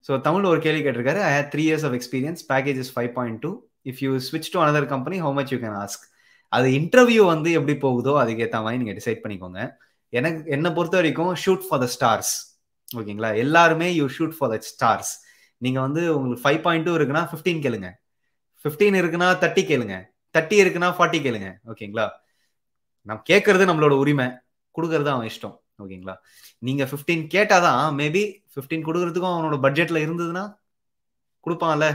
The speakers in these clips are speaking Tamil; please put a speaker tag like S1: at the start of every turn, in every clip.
S1: ஸோ தமிழ் ஒரு கேள்வி கேட்டிருக்காரு I had three years of experience package is five point two if you ஸ்விட்ச் to another company how much you can ask அது இன்டர்வியூ வந்து எப்படி போகுதோ அதுக்கேற்ற மாதிரி நீங்கள் டிசைட் பண்ணிக்கோங்க எனக்கு என்னை பொறுத்த வரைக்கும் ஷூட் ஃபார் த ஸ்டார்ஸ் ஓகேங்களா எல்லாருமே you shoot for the stars நீங்கள் வந்து உங்களுக்கு ஃபைவ் பாயிண்ட் டூ இருக்குன்னா ஃபிஃப்டீன் கேளுங்க ஃபிஃப்டீன் இருக்குன்னா தேர்ட்டி கேளுங்க தேர்ட்டி இருக்குன்னா ஃபார்ட்டி கேளுங்க ஓகேங்களா நம்ம கேட்கறது நம்மளோட உரிமை கொடுக்கறது அவன் இஷ்டம் ஓகேங்களா நீங்க ஃபிஃப்டீன் கேட்டாதான் மேபி ஃபிஃப்டீன் கொடுக்கறதுக்கும் அவனோட பட்ஜெட்ல இருந்ததுன்னா கொடுப்பான்ல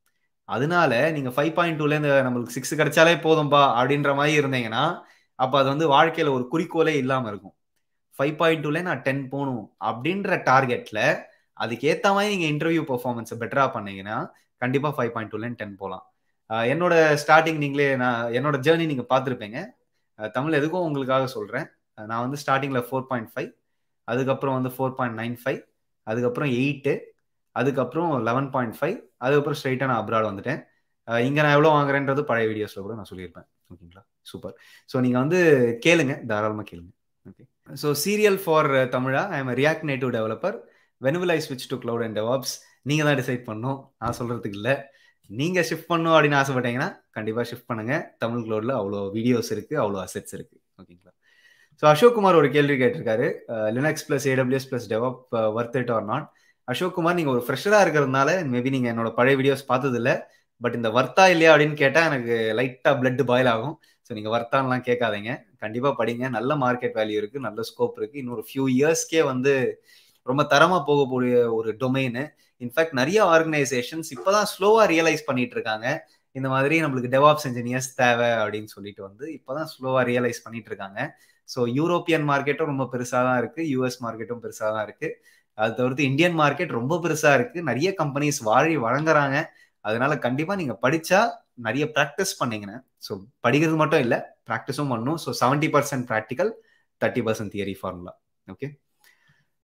S1: அதனால நீங்க ஃபைவ் பாயிண்ட் டூல இந்த நம்மளுக்கு சிக்ஸ் கிடைச்சாலே போதும்பா அப்படின்ற மாதிரி இருந்தீங்கன்னா அப்ப அது வந்து வாழ்க்கையில ஒரு குறிக்கோளே இல்லாம இருக்கும் ஃபைவ் பாயிண்ட் டூல நான் டென் போகணும் அப்படின்ற டார்கெட்ல அதுக்கு ஏத்த மாதிரி நீங்க இன்டர்வியூ பெர்ஃபார்மன்ஸை பெட்டரா பண்ணீங்கன்னா கண்டிப்பா ஃபைவ் பாயிண்ட் டூல டென் போகலாம் என்னோட ஸ்டார்டிங் நீங்களே நான் என்னோட ஜேர்னி நீங்க பார்த்துருப்பீங்க தமிழ் எதுக்கும் உங்களுக்காக சொல்றேன் நான் வந்து ஸ்டார்டிங்ல ஃபோர் பாயிண்ட் ஃபைவ் அதுக்கப்புறம் வந்து ஃபோர் பாயிண்ட் நைன் ஃபைவ் அதுக்கப்புறம் எயிட்டு அதுக்கப்புறம் லெவன் பாயிண்ட் ஃபைவ் அதுக்கப்புறம் ஸ்ட்ரைட்டாக நான் அப்ராட் வந்துட்டேன் இங்கே நான் எவ்வளோ வாங்குறேன்றது பழைய வீடியோஸில் கூட நான் சொல்லியிருப்பேன் ஓகேங்களா சூப்பர் ஸோ நீங்கள் வந்து கேளுங்க தாராளமாக கேளுங்க ஓகே ஸோ சீரியல் ஃபார் தமிழா I am React Native developer வெனுவில் ஐ ஸ்விட்ச் டு க்ளவுட் அண்ட் டெவாப்ஸ் நீங்கள் தான் டிசைட் பண்ணணும் நான் சொல்கிறதுக்கு இல்லை நீங்கள் ஷிஃப்ட் பண்ணும் அப்படின்னு ஆசைப்பட்டீங்கன்னா கண்டிப்பாக ஷிஃப்ட் பண்ணுங்கள் தமிழ் க்ளவுடில் அவ்வளோ வீடியோஸ் இருக்குது அவ்வளோ அசெட்ஸ் இருக்குது ஓகேங்களா ஸோ அசோக் குமார் ஒரு கேள்வி கேட்டிருக்காரு Linux plus AWS plus DevOps worth it or not Ashok Kumar நீங்கள் ஒரு ஃப்ரெஷராக இருக்கிறதுனால மேபி நீங்கள் என்னோட பழைய வீடியோஸ் பார்த்ததில்ல பட் இந்த வர்த்தா இல்லையா அப்படின்னு கேட்டால் எனக்கு லைட்டாக பிளட் பாயில் ஆகும் ஸோ நீங்கள் வர்த்தான்லாம் கேட்காதீங்க கண்டிப்பாக படிங்க நல்ல மார்க்கெட் வேல்யூ இருக்குது நல்ல ஸ்கோப் இருக்குது இன்னொரு ஃபியூ இயர்ஸ்க்கே வந்து ரொம்ப தரமாக போகக்கூடிய ஒரு டொமைனு இன்ஃபேக்ட் நிறைய ஆர்கனைசேஷன்ஸ் இப்போதான் ஸ்லோவாக ரியலைஸ் பண்ணிட்டு இருக்காங்க இந்த மாதிரி நம்மளுக்கு டெவாப்ஸ் இன்ஜினியர்ஸ் தேவை அப்படின்னு சொல்லிட்டு வந்து இப்போதான் ஸ்லோவாக ரியலைஸ் பண்ணிட்டு இருக்காங்க ஸோ யூரோப்பியன் மார்க்கெட்டும் ரொம்ப பெருசாக தான் இருக்கு யூஎஸ் மார்க்கெட்டும் பெருசாக தான் இருக்கு அது தவிர்த்து இந்தியன் மார்க்கெட் ரொம்ப பெருசா இருக்கு நிறைய கம்பெனிஸ் வாழி வழங்குறாங்க அதனால கண்டிப்பா நீங்க படிச்சா நிறைய ப்ராக்டிஸ் பண்ணீங்கன்னா ஸோ படிக்கிறது மட்டும் இல்லை ப்ராக்டிஸும் பண்ணும் so seventy percent practical thirty percent theory formula okay